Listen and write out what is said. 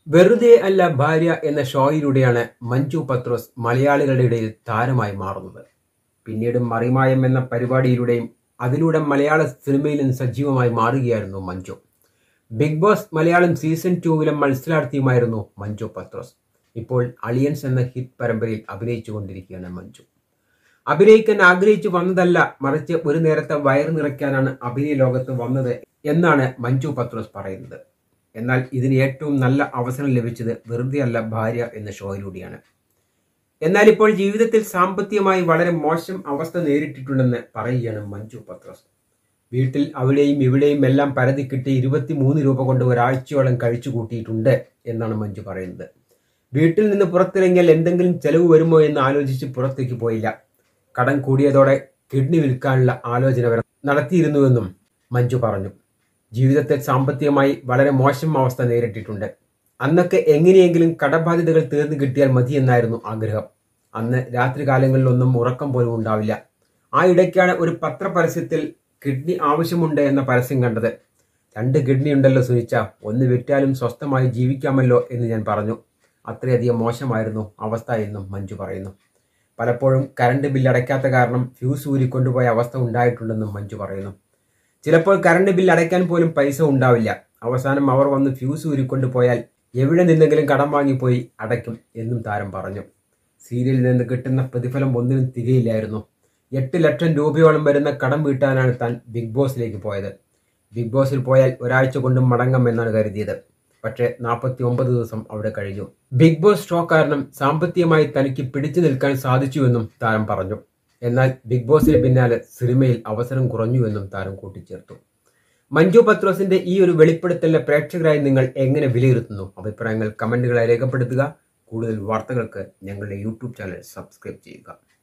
വെറുതെ അല്ല ഭാര്യ എന്ന ഷോയിലൂടെയാണ് മഞ്ജു പത്രോസ് മലയാളികളുടെ ഇടയിൽ താരമായി മാറുന്നത് പിന്നീട് മറിമായം എന്ന പരിപാടിയിലൂടെയും അതിലൂടെ മലയാള സിനിമയിൽ നിന്ന് സജീവമായി മാറുകയായിരുന്നു Manju Bigg Boss Malayalam season ടൂവിലെ മത്സരാർത്ഥിയുമായിരുന്നു മഞ്ജു പത്രോസ് ഇപ്പോൾ അളിയൻസ് എന്ന ഹിറ്റ് പരമ്പരയിൽ അഭിനയിച്ചു കൊണ്ടിരിക്കുകയാണ് മഞ്ജു അഭിനയിക്കാൻ ആഗ്രഹിച്ചു വന്നതല്ല മറിച്ച് ഒരു നേരത്തെ വയറ് നിറയ്ക്കാനാണ് അഭിനയ ലോകത്ത് വന്നത് എന്നാണ് മഞ്ജു പത്രോസ് പറയുന്നത് എന്നാൽ ഇതിന് ഏറ്റവും നല്ല അവസരം ലഭിച്ചത് വെറുതെ അല്ല ഭാര്യ എന്ന ഷോയിലൂടെയാണ് എന്നാൽ ഇപ്പോൾ ജീവിതത്തിൽ സാമ്പത്തികമായി വളരെ മോശം അവസ്ഥ നേരിട്ടിട്ടുണ്ടെന്ന് പറയുകയാണ് മഞ്ജു പത്രോസ് വീട്ടിൽ അവിടെയും ഇവിടെയും എല്ലാം പരതി കിട്ടി ഇരുപത്തിമൂന്ന് രൂപ കൊണ്ട് ഒരാഴ്ചയോളം കഴിച്ചു കൂട്ടിയിട്ടുണ്ട് എന്നാണ് മഞ്ജു പറയുന്നത് വീട്ടിൽ നിന്ന് പുറത്തിറങ്ങിയാൽ എന്തെങ്കിലും ചെലവ് വരുമോ എന്ന് ആലോചിച്ച് പുറത്തേക്ക് പോയില്ല കടം കൂടിയതോടെ കിഡ്നി വിൽക്കാനുള്ള ആലോചന വരെ നടത്തിയിരുന്നുവെന്നും മഞ്ജു പറഞ്ഞു ജീവിതത്തിൽ സാമ്പത്തികമായി വളരെ മോശം അവസ്ഥ നേരിട്ടിട്ടുണ്ട് അന്നൊക്കെ എങ്ങനെയെങ്കിലും കടബാധ്യതകൾ തീർന്നു കിട്ടിയാൽ മതി എന്നായിരുന്നു ആഗ്രഹം അന്ന് രാത്രികാലങ്ങളിലൊന്നും ഉറക്കം പോലും ഉണ്ടാവില്ല ആ ഇടയ്ക്കാണ് ഒരു പത്രപരസ്യത്തിൽ കിഡ്നി ആവശ്യമുണ്ട് എന്ന പരസ്യം കണ്ടത് രണ്ട് കിഡ്നി ഉണ്ടല്ലോ സുനിച്ച ഒന്ന് വിറ്റാലും സ്വസ്ഥമായി ജീവിക്കാമല്ലോ എന്ന് ഞാൻ പറഞ്ഞു അത്രയധികം മോശമായിരുന്നു അവസ്ഥ എന്നും മഞ്ജു പറയുന്നു പലപ്പോഴും കറണ്ട് ബില്ല് അടയ്ക്കാത്ത കാരണം ഫ്യൂസ് ഊരിക്കൊണ്ടുപോയ അവസ്ഥ ഉണ്ടായിട്ടുണ്ടെന്നും മഞ്ജു പറയുന്നു ചിലപ്പോൾ കറണ്ട് ബില്ല് അടയ്ക്കാൻ പോലും പൈസ ഉണ്ടാവില്ല അവസാനം അവർ വന്ന് ഫ്യൂസ് ഊരിക്കൊണ്ടു പോയാൽ എവിടെ നിന്നെങ്കിലും കടം വാങ്ങിപ്പോയി അടയ്ക്കും എന്നും താരം പറഞ്ഞു സീരിയലിൽ നിന്ന് കിട്ടുന്ന പ്രതിഫലം ഒന്നിനും തികയില്ലായിരുന്നു എട്ട് ലക്ഷം രൂപയോളം വരുന്ന കടം വീട്ടാനാണ് താൻ ബിഗ് ബോസിലേക്ക് പോയത് ബിഗ് ബോസിൽ പോയാൽ ഒരാഴ്ച കൊണ്ട് മടങ്ങാമെന്നാണ് കരുതിയത് പക്ഷേ നാൽപ്പത്തി ഒമ്പത് ദിവസം അവിടെ കഴിഞ്ഞു ബിഗ് ബോസ് ഷോ കാരണം സാമ്പത്തികമായി തനിക്ക് പിടിച്ചു നിൽക്കാൻ സാധിച്ചുവെന്നും താരം പറഞ്ഞു എന്നാൽ ബിഗ് ബോസിന് പിന്നാലെ സിനിമയിൽ അവസരം കുറഞ്ഞുവെന്നും താരം കൂട്ടിച്ചേർത്തു മഞ്ജു പത്രോസിന്റെ ഈ ഒരു വെളിപ്പെടുത്തലിനെ പ്രേക്ഷകരായി നിങ്ങൾ എങ്ങനെ വിലയിരുത്തുന്നു അഭിപ്രായങ്ങൾ കമന്റുകളായി രേഖപ്പെടുത്തുക കൂടുതൽ വാർത്തകൾക്ക് ഞങ്ങളുടെ യൂട്യൂബ് ചാനൽ സബ്സ്ക്രൈബ് ചെയ്യുക